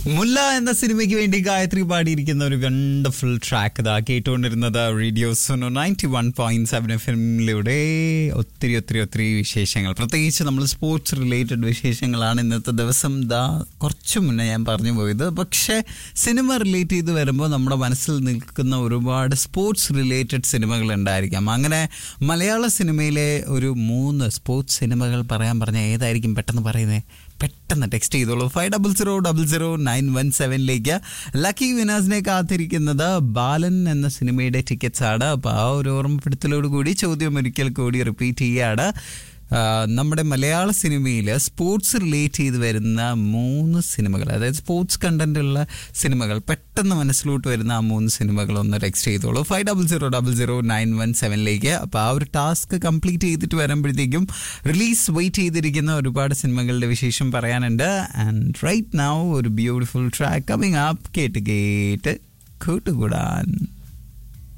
മുല്ല എന്ന സിനിമയ്ക്ക് വേണ്ടി ഗായത്രി പാടിയിരിക്കുന്ന ഒരു വണ്ടർഫുൾ ട്രാക്ക് ഇതാ കേട്ടുകൊണ്ടിരുന്നത് radio Suno ninety one point seven F എമ്മിലൂടെ ഒത്തിരി ഒത്തിരി ഒത്തിരി വിശേഷങ്ങൾ പ്രത്യേകിച്ച് നമ്മൾ സ്പോർട്സ് റിലേറ്റഡ് വിശേഷങ്ങളാണ് ഇന്നത്തെ ദിവസം ദാ കുറച്ച് മുന്നേ ഞാൻ പറഞ്ഞു പോയത് പക്ഷേ സിനിമ റിലേറ്റ് ചെയ്ത് വരുമ്പോൾ നമ്മുടെ മനസ്സിൽ നിൽക്കുന്ന ഒരുപാട് സ്പോർട്സ് റിലേറ്റഡ് സിനിമകൾ ഉണ്ടായിരിക്കാം അങ്ങനെ മലയാള സിനിമയിലെ ഒരു മൂന്ന് സ്പോർട്സ് സിനിമകൾ പറയാൻ പറഞ്ഞാൽ ഏതായിരിക്കും പെട്ടെന്ന് പറയുന്നത് പെട്ടെന്ന് ടെക്സ്റ്റ് ചെയ്തോളൂ five double zero double zero nine one സെവനിലേക്ക് ലക്കി വിനാസിനെ കാത്തിരിക്കുന്നത് ബാലൻ എന്ന സിനിമയുടെ ടിക്കറ്റ്സ് ആണ് അപ്പോൾ ആ ഒരു ഓർമ്മപ്പെടുത്തലോട് കൂടി ചോദ്യം ഒരിക്കൽ കൂടി റിപ്പീറ്റ് ചെയ്യുകയാണ് ആ, നമ്മുടെ മലയാള സിനിമയിൽ സ്പോർട്സ് റിലേറ്റ് ചെയ്ത് വരുന്ന മൂന്ന് സിനിമകൾ അതായത് സ്പോർട്സ് കണ്ടന്റ് ഉള്ള സിനിമകൾ പെട്ടെന്ന് മനസ്സിലോട്ട് വരുന്ന ആ മൂന്ന് സിനിമകൾ ഒന്ന് ടെക്സ്റ്റ് ചെയ്തോളൂ five double zero double zero nine one സെവനിലേക്ക് അപ്പോൾ ആ ഒരു ടാസ്ക് കംപ്ലീറ്റ് ചെയ്തിട്ട് വരുമ്പോഴത്തേക്കും റിലീസ് വെയിറ്റ് ചെയ്തിരിക്കുന്ന ഒരുപാട് സിനിമകളുടെ വിശേഷം പറയാനുണ്ട് ആൻഡ് റൈറ്റ് നൗ ഒരു ബ്യൂട്ടിഫുൾ ട്രാക്ക് കമ്മിങ് അപ്പ് കേട്ട് കേട്ട് കൂട്ടുകൂടാൻ